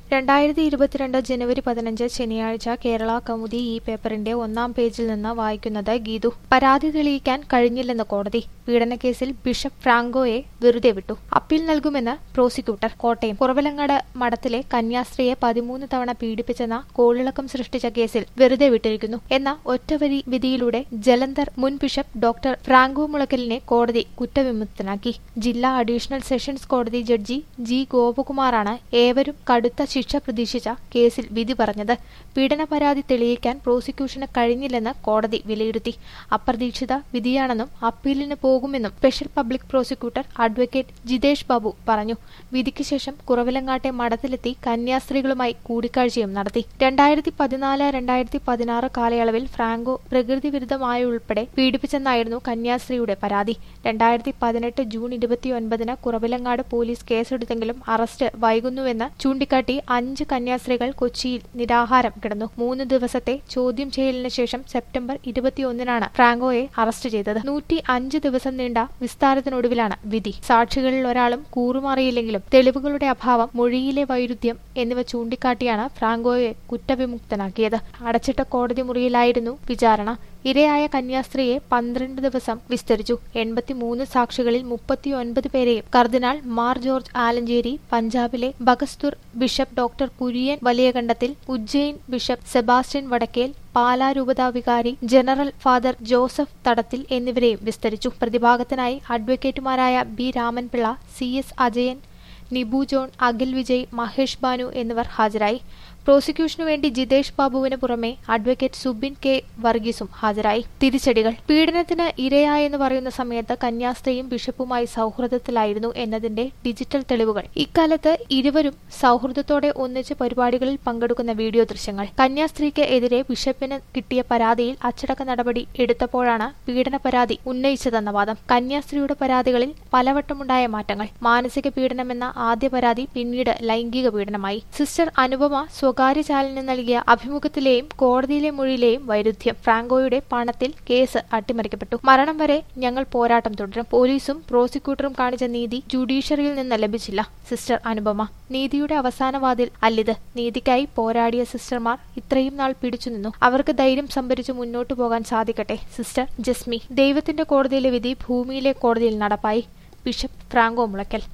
രണ്ടായിരത്തി ഇരുപത്തിരണ്ട് ജനുവരി പതിനഞ്ച് ശനിയാഴ്ച കേരള കൗമുദി ഈ പേപ്പറിന്റെ ഒന്നാം പേജിൽ നിന്ന് വായിക്കുന്നത് ഗീതു പരാതി തെളിയിക്കാൻ കഴിഞ്ഞില്ലെന്ന് കോടതി പീഡനക്കേസിൽ ബിഷപ്പ് ഫ്രാങ്കോയെ വെറുതെ വിട്ടു അപ്പീൽ നൽകുമെന്ന് പ്രോസിക്യൂട്ടർ കോട്ടയം കുറവലങ്ങാട് മഠത്തിലെ കന്യാസ്ത്രീയെ പതിമൂന്ന് തവണ പീഡിപ്പിച്ചെന്ന കോളിളക്കം സൃഷ്ടിച്ച കേസിൽ വെറുതെ വിട്ടിരിക്കുന്നു എന്ന ഒറ്റവരി വിധിയിലൂടെ ജലന്ധർ മുൻ ബിഷപ്പ് ഡോക്ടർ ഫ്രാങ്കോ മുളക്കലിനെ കോടതി കുറ്റവിമുക്തനാക്കി ജില്ലാ അഡീഷണൽ സെഷൻസ് കോടതി ജഡ്ജി ജി ഗോപകുമാറാണ് ഏവരും കടുത്ത ശിക്ഷ പ്രതീക്ഷിച്ച കേസിൽ വിധി പറഞ്ഞത് പീഡന പരാതി തെളിയിക്കാൻ പ്രോസിക്യൂഷന് കഴിഞ്ഞില്ലെന്ന് കോടതി വിലയിരുത്തി അപ്രതീക്ഷിത വിധിയാണെന്നും അപ്പീലിന് പോകുമെന്നും special public prosecutor advocate Jithesh Babu പറഞ്ഞു വിധിക്ക് ശേഷം കുറവിലങ്ങാട്ടെ മഠത്തിലെത്തി കന്യാസ്ത്രീകളുമായി കൂടിക്കാഴ്ചയും നടത്തി രണ്ടായിരത്തി പതിനാല് രണ്ടായിരത്തി പതിനാറ് കാലയളവിൽ ഫ്രാങ്കോ പ്രകൃതി വിരുദ്ധമായുൾപ്പെടെ പീഡിപ്പിച്ചെന്നായിരുന്നു കന്യാസ്ത്രീയുടെ പരാതി രണ്ടായിരത്തി പതിനെട്ട് ജൂൺ ഇരുപത്തിയൊൻപതിന് കുറവിലങ്ങാട് പോലീസ് കേസെടുത്തെങ്കിലും അറസ്റ്റ് വൈകുന്നുവെന്ന് ചൂണ്ടിക്കാട്ടി അഞ്ച് കന്യാസ്ത്രീകൾ കൊച്ചിയിൽ നിരാഹാരം കിടന്നു മൂന്ന് ദിവസത്തെ ചോദ്യം ചെയ്യലിന് ശേഷം സെപ്റ്റംബർ ഇരുപത്തിയൊന്നിനാണ് ഫ്രാങ്കോയെ അറസ്റ്റ് ചെയ്തത് നൂറ്റി അഞ്ച് ദിവസം നീണ്ട വിസ്താരത്തിനൊടുവിലാണ് വിധി സാക്ഷികളിൽ ഒരാളും കൂറുമാറിയില്ലെങ്കിലും തെളിവുകളുടെ അഭാവം മൊഴിയിലെ വൈരുദ്ധ്യം എന്നിവ ചൂണ്ടിക്കാട്ടിയാണ് ഫ്രാങ്കോയെ കുറ്റവിമുക്തനാക്കിയത് അടച്ചിട്ട കോടതി മുറിയിലായിരുന്നു വിചാരണ ഇരയായ കന്യാസ്ത്രീയെ പന്ത്രണ്ട് ദിവസം വിസ്തരിച്ചു എൺപത്തിമൂന്ന് സാക്ഷികളിൽ മുപ്പത്തിയൊൻപത് പേരെയും കർദിനാൾ മാർ ജോർജ് ആലഞ്ചേരി പഞ്ചാബിലെ ബഗസ്തുർ bishop doctor Kurian Valiyakandathil Ujjain bishop Sebastian Vadakkel Pala രൂപതാ വികാരി ജനറൽ ഫാദർ ജോസഫ് തടത്തിൽ എന്നിവരെയും വിസ്തരിച്ചു പ്രതിഭാഗത്തിനായി അഡ്വക്കേറ്റുമാരായ B Ramanpillai C S Ajayan Nibu John Akhil Vijay Mahesh Banu എന്നിവർ ഹാജരായി പ്രോസിക്യൂഷനു വേണ്ടി ജിതേഷ് ബാബുവിന് പുറമെ അഡ്വക്കേറ്റ് സുബിൻ കെ വർഗീസും ഹാജരായി തിരിച്ചടികൾ പീഡനത്തിന് ഇരയായെന്ന് പറയുന്ന സമയത്ത് കന്യാസ്ത്രീയും ബിഷപ്പുമായി സൗഹൃദത്തിലായിരുന്നു എന്നതിന്റെ ഡിജിറ്റൽ തെളിവുകൾ ഇക്കാലത്ത് ഇരുവരും സൗഹൃദത്തോടെ ഒന്നിച്ച് പരിപാടികളിൽ പങ്കെടുക്കുന്ന വീഡിയോ ദൃശ്യങ്ങൾ കന്യാസ്ത്രീക്ക് എതിരെ ബിഷപ്പിന് കിട്ടിയ പരാതിയിൽ അച്ചടക്ക നടപടി എടുത്തപ്പോഴാണ് പീഡന പരാതി ഉന്നയിച്ചതെന്ന വാദം കന്യാസ്ത്രീയുടെ പരാതികളിൽ പലവട്ടമുണ്ടായ മാറ്റങ്ങൾ മാനസിക പീഡനമെന്ന ആദ്യ പരാതി പിന്നീട് ലൈംഗിക പീഡനമായി സിസ്റ്റർ അനുപമ സ്വകാര്യ ചാനലിന് നൽകിയ അഭിമുഖത്തിലെയും കോടതിയിലെ മൊഴിയിലെയും വൈരുദ്ധ്യം ഫ്രാങ്കോയുടെ പണത്തിൽ കേസ് അട്ടിമറിക്കപ്പെട്ടു മരണം വരെ ഞങ്ങൾ പോരാട്ടം തുടരും പോലീസും പ്രോസിക്യൂട്ടറും കാണിച്ച നീതി ജുഡീഷ്യറിയിൽ നിന്ന് ലഭിച്ചില്ല സിസ്റ്റർ അനുപമ നീതിയുടെ അവസാന വാതിൽ അല്ലിത് നീതിക്കായി പോരാടിയ സിസ്റ്റർമാർ ഇത്രയും നാൾ പിടിച്ചുനിന്നു അവർക്ക് ധൈര്യം സംഭരിച്ച് മുന്നോട്ടു പോകാൻ സാധിക്കട്ടെ സിസ്റ്റർ ജസ്മി ദൈവത്തിന്റെ കോടതിയിലെ വിധി ഭൂമിയിലെ കോടതിയിൽ നടപ്പായി ബിഷപ്പ് ഫ്രാങ്കോ മുളയ്ക്കൽ